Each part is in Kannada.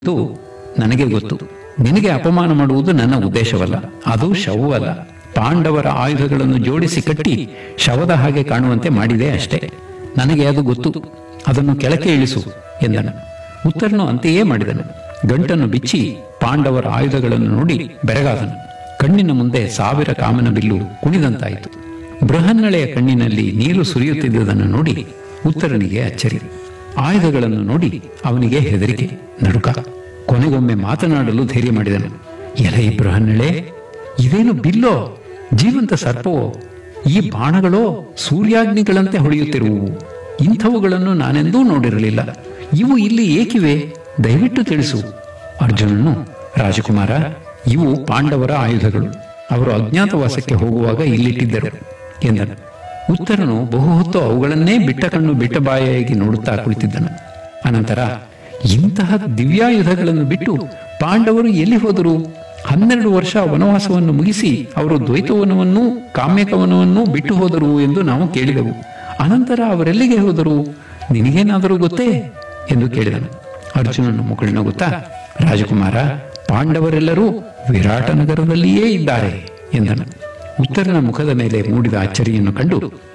ಇದು ನನಗೆ ಗೊತ್ತು ನಿನಗೆ ಅಪಮಾನ ಮಾಡುವುದು ನನ್ನ ಉದ್ದೇಶವಲ್ಲ ಅದು ಶವವಲ್ಲ ಪಾಂಡವರ ಆಯುಧಗಳನ್ನು ಜೋಡಿಸಿ ಕಟ್ಟಿ ಶವದ ಹಾಗೆ ಕಾಣುವಂತೆ ಮಾಡಿದೆ ಅಷ್ಟೇ ನನಗೆ ಅದು ಗೊತ್ತು ಅದನ್ನು ಕೆಳಕ್ಕೆ ಇಳಿಸು ಎಂದನು ಉತ್ತರನು ಅಂತೆಯೇ ಮಾಡಿದನು ಗಂಟನ್ನು ಬಿಚ್ಚಿ ಪಾಂಡವರ ಆಯುಧಗಳನ್ನು ನೋಡಿ ಬೆರಗಾದನು ಕಣ್ಣಿನ ಮುಂದೆ ಸಾವಿರ ಕಾಮನ ಬಿಲ್ಲು ಕುಣಿದಂತಾಯಿತು ಬೃಹನ್ನಳೆಯ ಕಣ್ಣಿನಲ್ಲಿ ನೀರು ಸುರಿಯುತ್ತಿದ್ದುದನ್ನು ನೋಡಿ ಉತ್ತರನಿಗೆ ಅಚ್ಚರಿ ಆಯುಧಗಳನ್ನು ನೋಡಿ ಅವನಿಗೆ ಹೆದರಿಕೆ ನಡುಕ ಕೊನೆಗೊಮ್ಮೆ ಮಾತನಾಡಲು ಧೈರ್ಯ ಮಾಡಿದನು ಎಲೆ ಬೃಹನ್ನಳೆ ಇದೇನು ಬಿಲ್ಲೋ ಜೀವಂತ ಸರ್ಪವೋ ಈ ಬಾಣಗಳೋ ಸೂರ್ಯಾಗ್ನಿಗಳಂತೆ ಹೊಳೆಯುತ್ತಿರುವುವು ಇಂಥವುಗಳನ್ನು ನಾನೆಂದೂ ನೋಡಿರಲಿಲ್ಲ ಇವು ಇಲ್ಲಿ ಏಕಿವೆ ದಯವಿಟ್ಟು ತಿಳಿಸು ಅರ್ಜುನನು ರಾಜಕುಮಾರ ಇವು ಪಾಂಡವರ ಆಯುಧಗಳು ಅವರು ಅಜ್ಞಾತವಾಸಕ್ಕೆ ಹೋಗುವಾಗ ಇಲ್ಲಿಟ್ಟಿದ್ದರು ಎಂದನು ಉತ್ತರನು ಬಹುಹೊತ್ತು ಅವುಗಳನ್ನೇ ಬಿಟ್ಟ ಕಣ್ಣು ಬಿಟ್ಟ ಬಾಯಾಗಿ ನೋಡುತ್ತಾ ಕುಳಿತಿದ್ದನು ಅನಂತರ ಇಂತಹ ದಿವ್ಯಾಯುಧಗಳನ್ನು ಬಿಟ್ಟು ಪಾಂಡವರು ಎಲ್ಲಿ ಹೋದರು ಹನ್ನೆರಡು ವರ್ಷ ವನವಾಸವನ್ನು ಮುಗಿಸಿ ಅವರು ದ್ವೈತವನವನ್ನೂ ಕಾಮ್ಯಕವನವನ್ನೂ ಬಿಟ್ಟು ಹೋದರು ಎಂದು ನಾವು ಕೇಳಿದೆವು ಅನಂತರ ಅವರೆಲ್ಲಿಗೆ ಹೋದರು ನಿನಗೇನಾದರೂ ಗೊತ್ತೇ ಎಂದು ಕೇಳಿದನು ಅರ್ಜುನನು ಮುಗುಳ್ನಗುತ್ತಾ ರಾಜಕುಮಾರ ಪಾಂಡವರೆಲ್ಲರೂ ವಿರಾಟ ನಗರದಲ್ಲಿಯೇ ಇದ್ದಾರೆ ಎಂದನು ಉತ್ತರನ ಮುಖದ ಮೇಲೆ ಮೂಡಿದ ಅಚ್ಚರಿಯನ್ನು ಕಂಡು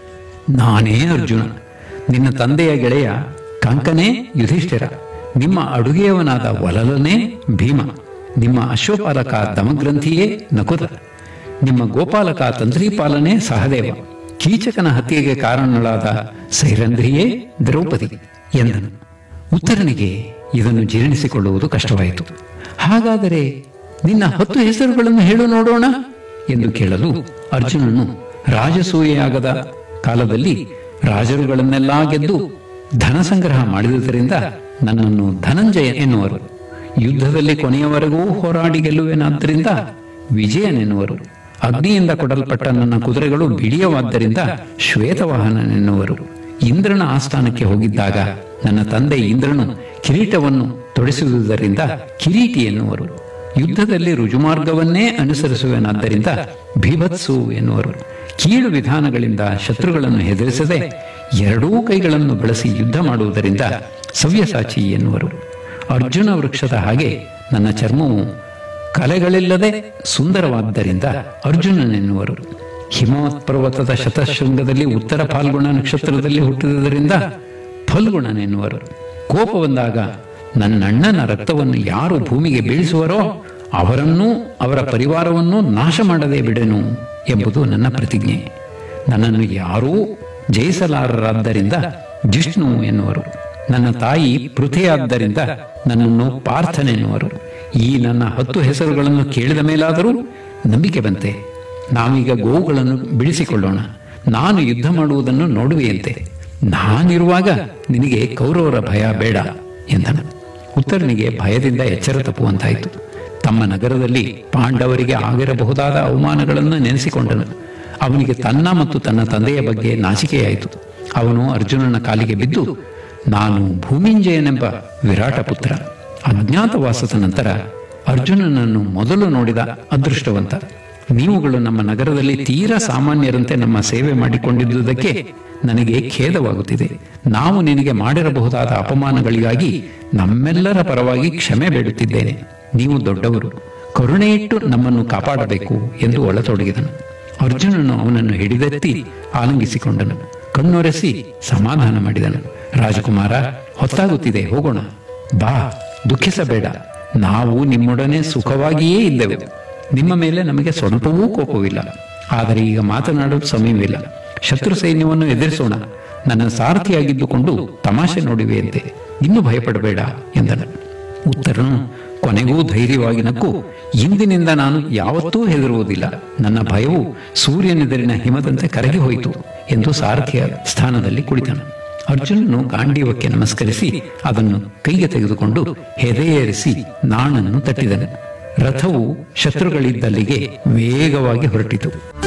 ನಾನೇ ಅರ್ಜುನ ನಿನ್ನ ತಂದೆಯ ಗೆಳೆಯ ಕಂಕನೇ ಯುಧಿಷ್ಠಿರ ನಿಮ್ಮ ಅಡುಗೆಯವನಾದ ವಲಲನೇ ಭೀಮ ನಿಮ್ಮ ಅಶ್ವಪಾಲಕ ದಮಗ್ರಂಥಿಯೇ ನಕುಲ ನಿಮ್ಮ ಗೋಪಾಲಕ ತಂತ್ರಿಪಾಲನೆ ಸಹದೇವ ಕೀಚಕನ ಹತ್ಯೆಗೆ ಕಾರಣಳಾದ ಸೈರಂಧ್ರಿಯೇ ದ್ರೌಪದಿ ಎಂದನು ಉತ್ತರನಿಗೆ ಇದನ್ನು ಜೀರ್ಣಿಸಿಕೊಳ್ಳುವುದು ಕಷ್ಟವಾಯಿತು ಹಾಗಾದರೆ ನಿನ್ನ ಹತ್ತು ಹೆಸರುಗಳನ್ನು ಹೇಳು ನೋಡೋಣ ಎಂದು ಕೇಳಲು ಅರ್ಜುನನು ರಾಜಸೂಯೆಯಾಗದ ಕಾಲದಲ್ಲಿ ರಾಜರುಗಳನ್ನೆಲ್ಲ ಗೆದ್ದು ಧನ ಸಂಗ್ರಹ ಮಾಡಿದುದರಿಂದ ನನ್ನನ್ನು ಧನಂಜಯ ಎನ್ನುವರು ಯುದ್ಧದಲ್ಲಿ ಕೊನೆಯವರೆಗೂ ಹೋರಾಡಿ ಗೆಲ್ಲುವೆನಾದ್ದರಿಂದ ವಿಜಯನೆನ್ನುವರು ಅಗ್ನಿಯಿಂದ ಕೊಡಲ್ಪಟ್ಟ ನನ್ನ ಕುದುರೆಗಳು ಬಿಡಿಯವಾದ್ದರಿಂದ ಶ್ವೇತವಾಹನನೆನ್ನುವರು ಇಂದ್ರನ ಆಸ್ಥಾನಕ್ಕೆ ಹೋಗಿದ್ದಾಗ ನನ್ನ ತಂದೆ ಇಂದ್ರನು ಕಿರೀಟವನ್ನು ತೊಡಿಸುವುದರಿಂದ ಕಿರೀಟಿ ಎನ್ನುವರು ಯುದ್ಧದಲ್ಲಿ ರುಜುಮಾರ್ಗವನ್ನೇ ಅನುಸರಿಸುವೆನಾದ್ದರಿಂದ ಭೀಭತ್ಸು ಎನ್ನುವರು ಕೀಳು ವಿಧಾನಗಳಿಂದ ಶತ್ರುಗಳನ್ನು ಹೆದರಿಸದೆ ಎರಡೂ ಕೈಗಳನ್ನು ಬಳಸಿ ಯುದ್ಧ ಮಾಡುವುದರಿಂದ ಸವ್ಯಸಾಚಿ ಎನ್ನುವರು ಅರ್ಜುನ ವೃಕ್ಷದ ಹಾಗೆ ನನ್ನ ಚರ್ಮವು ಕಲೆಗಳಿಲ್ಲದೆ ಸುಂದರವಾದ್ದರಿಂದ ಅರ್ಜುನನೆನ್ನುವರು ಹಿಮವತ್ ಪರ್ವತದ ಶತಶೃಂಗದಲ್ಲಿ ಉತ್ತರ ಫಾಲ್ಗುಣ ನಕ್ಷತ್ರದಲ್ಲಿ ಹುಟ್ಟಿದುದರಿಂದ ಫಲ್ಗುಣನೆನ್ನುವರು ಕೋಪ ಬಂದಾಗ ನನ್ನಣ್ಣನ ರಕ್ತವನ್ನು ಯಾರು ಭೂಮಿಗೆ ಬೀಳಿಸುವರೋ ಅವರನ್ನೂ ಅವರ ಪರಿವಾರವನ್ನೂ ನಾಶ ಮಾಡದೆ ಬಿಡೆನು ಎಂಬುದು ನನ್ನ ಪ್ರತಿಜ್ಞೆ ನನ್ನನ್ನು ಯಾರೂ ಜಯಿಸಲಾರರಾದ್ದರಿಂದ ಜಿಷ್ಣು ಎನ್ನುವರು ನನ್ನ ತಾಯಿ ಪೃಥೆಯಾದ್ದರಿಂದ ನನ್ನನ್ನು ಪಾರ್ಥನೆನ್ನುವರು ಈ ನನ್ನ ಹತ್ತು ಹೆಸರುಗಳನ್ನು ಕೇಳಿದ ಮೇಲಾದರೂ ನಂಬಿಕೆ ಬಂತೆ ನಾವೀಗ ಗೋವುಗಳನ್ನು ಬಿಡಿಸಿಕೊಳ್ಳೋಣ ನಾನು ಯುದ್ಧ ಮಾಡುವುದನ್ನು ನೋಡುವೆಯಂತೆ ನಾನಿರುವಾಗ ನಿನಗೆ ಕೌರವರ ಭಯ ಬೇಡ ಎಂದನು ಉತ್ತರನಿಗೆ ಭಯದಿಂದ ಎಚ್ಚರ ತಪ್ಪುವಂತಾಯಿತು ತಮ್ಮ ನಗರದಲ್ಲಿ ಪಾಂಡವರಿಗೆ ಆಗಿರಬಹುದಾದ ಅವಮಾನಗಳನ್ನು ನೆನೆಸಿಕೊಂಡನು ಅವನಿಗೆ ತನ್ನ ಮತ್ತು ತನ್ನ ತಂದೆಯ ಬಗ್ಗೆ ನಾಚಿಕೆಯಾಯಿತು ಅವನು ಅರ್ಜುನನ ಕಾಲಿಗೆ ಬಿದ್ದು ನಾನು ಭೂಮಿಂಜಯನೆಂಬ ವಿರಾಟ ಪುತ್ರ ಅಜ್ಞಾತವಾಸದ ನಂತರ ಅರ್ಜುನನನ್ನು ಮೊದಲು ನೋಡಿದ ಅದೃಷ್ಟವಂತ ನೀವುಗಳು ನಮ್ಮ ನಗರದಲ್ಲಿ ತೀರಾ ಸಾಮಾನ್ಯರಂತೆ ನಮ್ಮ ಸೇವೆ ಮಾಡಿಕೊಂಡಿದ್ದುದಕ್ಕೆ ನನಗೆ ಖೇದವಾಗುತ್ತಿದೆ ನಾವು ನಿನಗೆ ಮಾಡಿರಬಹುದಾದ ಅಪಮಾನಗಳಿಗಾಗಿ ನಮ್ಮೆಲ್ಲರ ಪರವಾಗಿ ಕ್ಷಮೆ ಬೇಡುತ್ತಿದ್ದೇನೆ ನೀವು ದೊಡ್ಡವರು ಕರುಣೆ ಇಟ್ಟು ನಮ್ಮನ್ನು ಕಾಪಾಡಬೇಕು ಎಂದು ಒಳತೊಡಗಿದನು ಅರ್ಜುನನು ಅವನನ್ನು ಹಿಡಿದೆತ್ತಿ ಆಲಂಗಿಸಿಕೊಂಡನು ಕಣ್ಣೊರೆಸಿ ಸಮಾಧಾನ ಮಾಡಿದನು ರಾಜಕುಮಾರ ಹೊತ್ತಾಗುತ್ತಿದೆ ಹೋಗೋಣ ಬಾ ದುಃಖಿಸಬೇಡ ನಾವು ನಿಮ್ಮೊಡನೆ ಸುಖವಾಗಿಯೇ ಇದ್ದೆವು ನಿಮ್ಮ ಮೇಲೆ ನಮಗೆ ಸ್ವಲ್ಪವೂ ಕೋಪವಿಲ್ಲ ಆದರೆ ಈಗ ಮಾತನಾಡಲು ಸಮಯವಿಲ್ಲ ಶತ್ರು ಸೈನ್ಯವನ್ನು ಎದುರಿಸೋಣ ನನ್ನ ಸಾರಥಿಯಾಗಿದ್ದುಕೊಂಡು ತಮಾಷೆ ನೋಡಿವೆಯಂತೆ ಇನ್ನೂ ಭಯಪಡಬೇಡ ಎಂದನು ಉತ್ತರನು ಕೊನೆಗೂ ಧೈರ್ಯವಾಗಿ ನಕ್ಕು ಇಂದಿನಿಂದ ನಾನು ಯಾವತ್ತೂ ಹೆದರುವುದಿಲ್ಲ ನನ್ನ ಭಯವು ಸೂರ್ಯನೆದುರಿನ ಹಿಮದಂತೆ ಕರಗಿ ಹೋಯಿತು ಎಂದು ಸಾರಥಿಯ ಸ್ಥಾನದಲ್ಲಿ ಕುಳಿತನು ಅರ್ಜುನನು ಗಾಂಡೀವಕ್ಕೆ ನಮಸ್ಕರಿಸಿ ಅದನ್ನು ಕೈಗೆ ತೆಗೆದುಕೊಂಡು ಹೆದೆಯೇರಿಸಿ ನಾಣನ್ನು ತಟ್ಟಿದನು ರಥವು ಶತ್ರುಗಳಿದ್ದಲ್ಲಿಗೆ ವೇಗವಾಗಿ ಹೊರಟಿತು